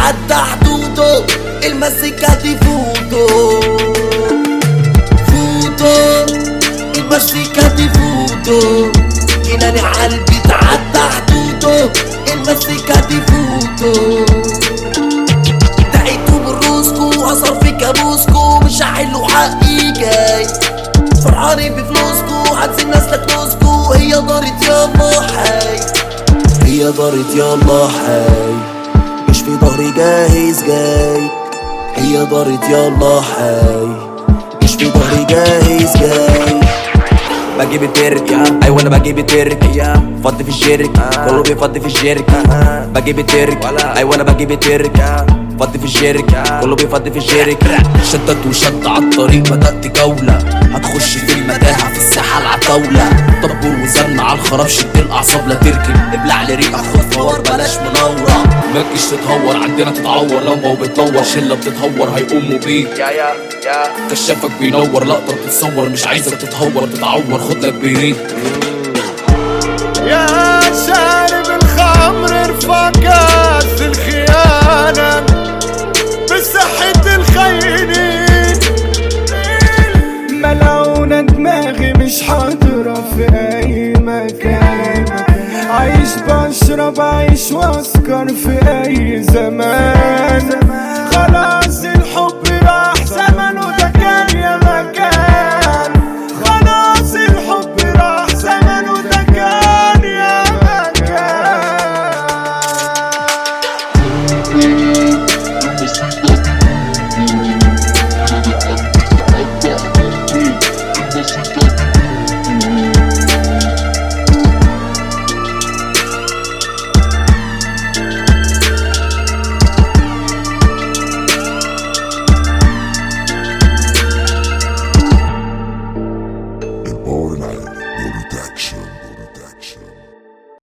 بيتعدى حدوده المزيكا دي فوتو فوتو المزيكا دي فوتو جناني عالبي تعدى حدوده المزيكا دي فوتو دعيتو بالروسكو اثر في كابوسكو مش هحلو حقي جاي فرحانين بفلوسكو عايزين ناس تكنوسكو هي دارت يلا حي هي دارت يلا حي مش في ظهري جاهز جاي هي دارت يلا حي مش في ظهري جاهز جاي بجيب الترك ايوه انا بجيب الترك فضي في الشرك كله بيفضي في الشرك بجيب الترك ايوه انا بجيب الترك فضي في الشرك كله بيفضي في الشرك شدت وشد على الطريق بدأت جولة هتخش في المتاهة في الساحة العتاولة طبور وزن على الخراب شد الأعصاب لا تركن ابلع لريقك خد فوار بلاش منورة مالكش تتهور عندنا تتعور لمبة وبتنور شلة بتتهور هيقوموا بيك يا يا يا كشافك بينور لقطة بتتصور مش عايزك تتهور تتعور خد لك بريك يا شارب الخمر ارفع كاس الخيانة بصحة الخاينين ملعونة دماغي مش حاضرة في أي مكان عايش بشرب عايش واسكر في أي زمان خلاص